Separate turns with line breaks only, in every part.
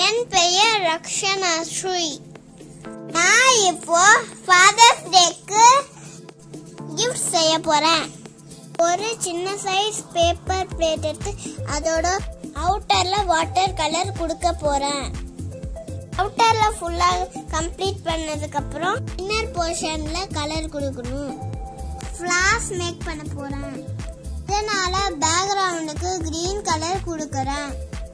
என் பெயர் ரக்ஷனா ஸ்ரீ நான் இப்போ ஃபாதர்ஸ் டேக்கு கிஃப்ட் செய்ய போறேன் ஒரு சின்ன சைஸ் பேப்பர் பிளேட் எடுத்து அதோட அவுட்டர்ல வாட்டர் கலர் கொடுக்க போறேன் அவுட்டர்ல ஃபுல்லா கம்ப்ளீட் பண்ணதுக்கு அப்புறம் இன்னர் போர்ஷன்ல கலர் கொடுக்கணும் ஃபிளாஸ் மேக் பண்ண போறேன் இதனால பேக்ரவுண்டுக்கு கிரீன் கலர் கொடுக்கறேன்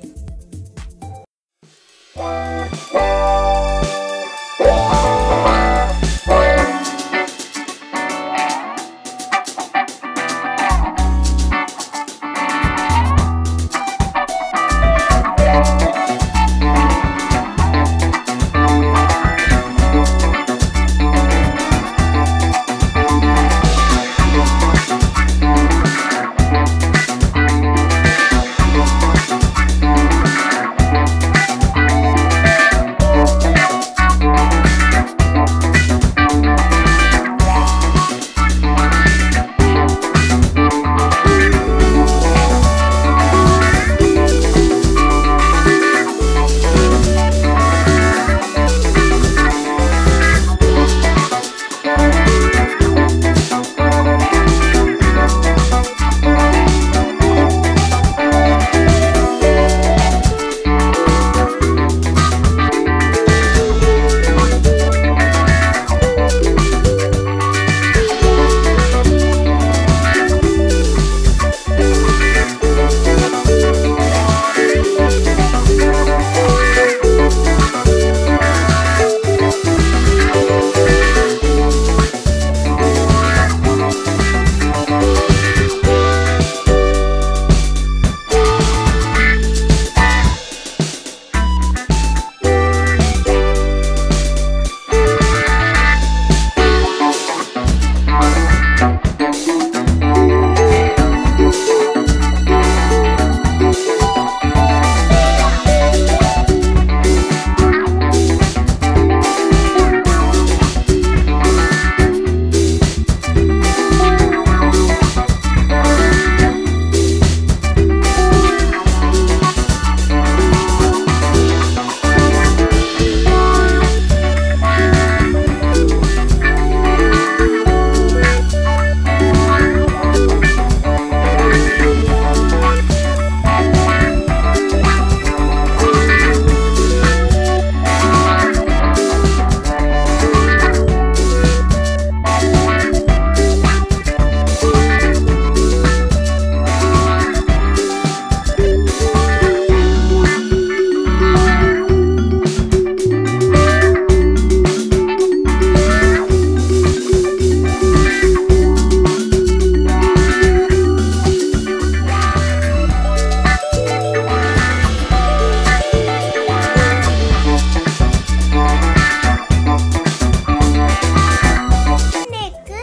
டேக்கு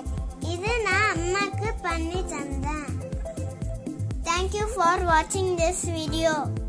இது நான் அம்மாக்கு பண்ணி தந்தேன் தேங்க்யூ ஃபார் வாட்சிங் திஸ் வீடியோ